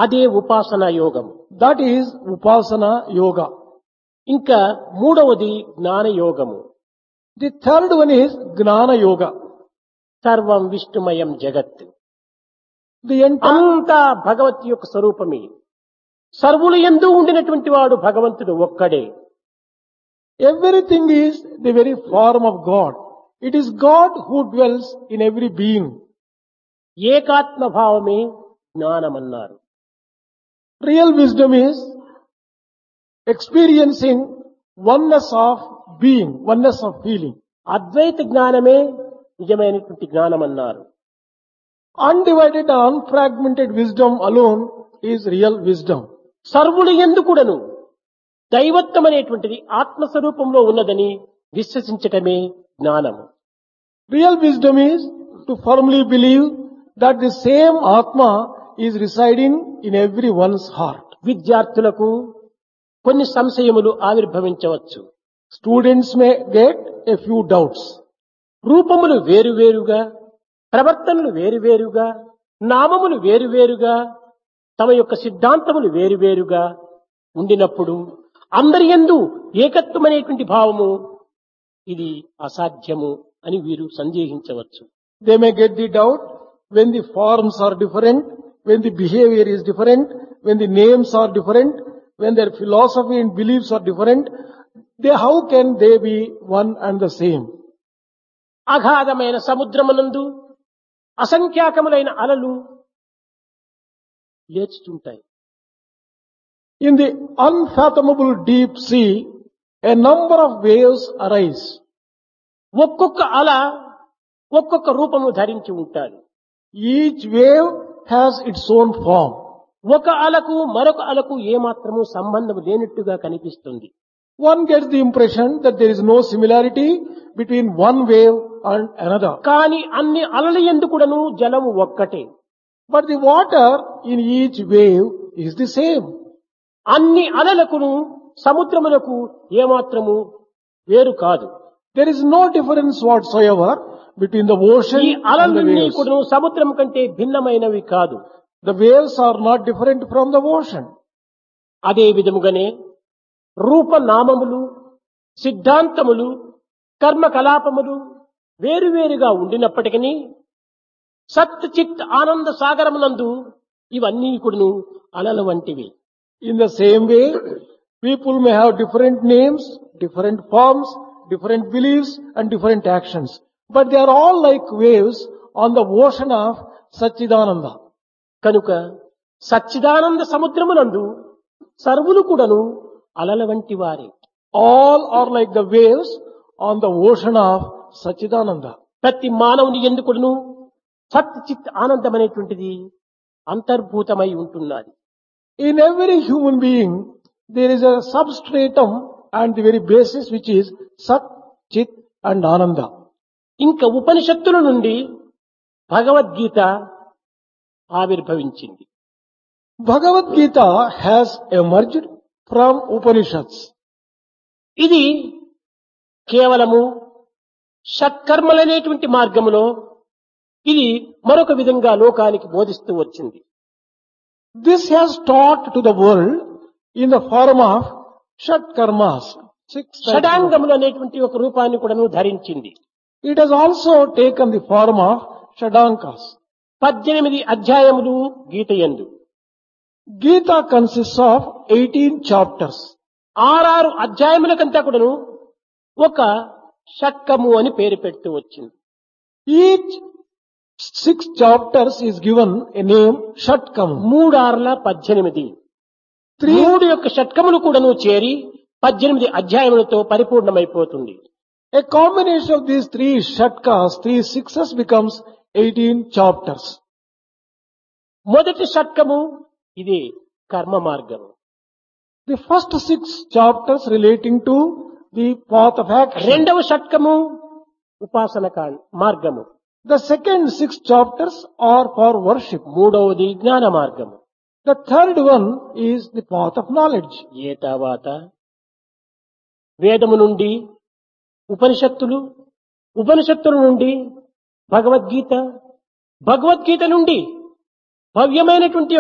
అదే ఉపాసన యోగం That is Upasana Yoga. ఇంకా మూడవది జ్ఞాన యోగము The third one is Gnana Yoga. సర్వం విష్ణుమయం జగత్ The entire, అంతా భగవత్ యొక్క స్వరూపమే సర్వులు ఎందు ఉండినటువంటి వాడు భగవంతుడు ఒక్కడే everything is the very form of God. It is God who dwells in every being. ఏకాత్మ భావమే జ్ఞానమన్నారు Real wisdom is experiencing oneness of being, oneness of feeling. అద్వైత జ్ఞానమే నిజమైనటువంటి జ్ఞానమన్నారు Undivided and unfragmented wisdom alone is real wisdom. సర్వులు ఎందుకుడను దైవత్వం అనేటువంటిది ఆత్మస్వరూపంలో ఉన్నదని విశ్వసించటమే జ్ఞానము Real wisdom is to firmly believe that the same Atma is residing in everyone's heart. విద్యార్థులకు కొన్ని సంశయములు ఆవిర్భవించవచ్చు Students may get a few doubts. రూపములు వేరువేరుగా ప్రవర్తనలు వేరువేరుగా నామములు వేరువేరుగా తమ యొక్క సిద్ధాంతములు వేరువేరుగా ఉండినప్పుడు అందరి యందు ఏకత్వం అనేటువంటి భావము ఇది అసాధ్యము అని వీరు సందేహించవచ్చు They may get the doubt when the forms are different, when the behavior is different, when the names are different, when their philosophy and beliefs are different. They, how can they be one and the same? అగాధమైన సముద్రమునందు అసంఖ్యాకములైన అలలు లేచుతుంటాయి In the unfathomable deep sea, a number of waves arise. ఒక్కొక్క అల ఒక్కొక్క రూపము ధరించి ఉంటారు Each wave has its own form. ఒక అలకు మరొక అలకు ఏమాత్రము సంబంధం లేనట్టుగా కనిపిస్తుంది One gets the impression that there is no similarity between one wave and another. కానీ అన్ని అలల ఎందుకుడను జలము ఒక్కటే But the water in each wave is the same. అన్ని అలలకును సముద్రములకు ఏమాత్రము వేరు కాదు There is no difference whatsoever between the ocean ఈ and the అలలన్నీ waves. కూడా సముద్రం కంటే భిన్నమైనవి కాదు The waves are not different from the ocean. అదే విధముగానే రూపనామములు సిద్ధాంతములు కర్మకలాపములు వేరువేరుగా ఉండినప్పటికీ సత్ చిత్ ఆనంద సాగరమునందు ఇవన్నీ కూడాను అలల వంటివి In the same way, people may have different names, different forms, different beliefs and different actions. But they are all like waves on the ocean of Satchidananda. కనుక సచ్చిదానంద సముద్రమునందు సర్వులు కూడాను అలల వంటి వారే All are like the waves on the ocean of Satchidananda. ప్రతి మానవుని ఎందుకును సత్ చిత్ ఆనందం అనేటువంటిది అంతర్భూతమై ఉంటున్నది In every human being, there is a substratum and the very basis which is Sat, Chit and Ananda. ఇంకా ఉపనిషత్తుల నుండి భగవద్గీత ఆవిర్భవించింది Bhagavad Gita has emerged from Upanishads. ఇది కేవలము షట్కర్మలనేటువంటి మార్గములో ఇది మరొక విధంగా లోకానికి బోధిస్తూ వచ్చింది This has taught to the world in the form of Shat Karmas. Six types of- షడాంగములు అనేటువంటి ఒక రూపాన్ని కూడాను ధరించింది It has also taken the form of Shadankas. పద్దెనిమిది అధ్యాయములు గీతయందు Gita consists of 18 chapters. ఆరారు అధ్యాయములకంతా కూడాను ఒక షట్కము అని పేరు పెడుతూ వచ్చింది Each six chapters is given a name Shatkam. మూడార్ల పద్దెనిమిది Three, మూడు యొక్క షట్కములు కూడాను చేరి పద్దెనిమిది అధ్యాయములతో పరిపూర్ణమైపోతుంది a combination of these three Shatkas, three sixes becomes 18 chapters. మొదటి షట్కము ఇది కర్మ మార్గము The first six chapters relating to the path of action. రెండవ షట్కము ఉపాసన కా- మార్గము The second six chapters are for worship. మూడవది జ్ఞాన మార్గము The third one is the path of knowledge. ఏ తర్వాత వేదము నుండి ఉపనిషత్తులు ఉపనిషత్తుల నుండి భగవద్గీత భగవద్గీత నుండి భవ్యమైనటువంటి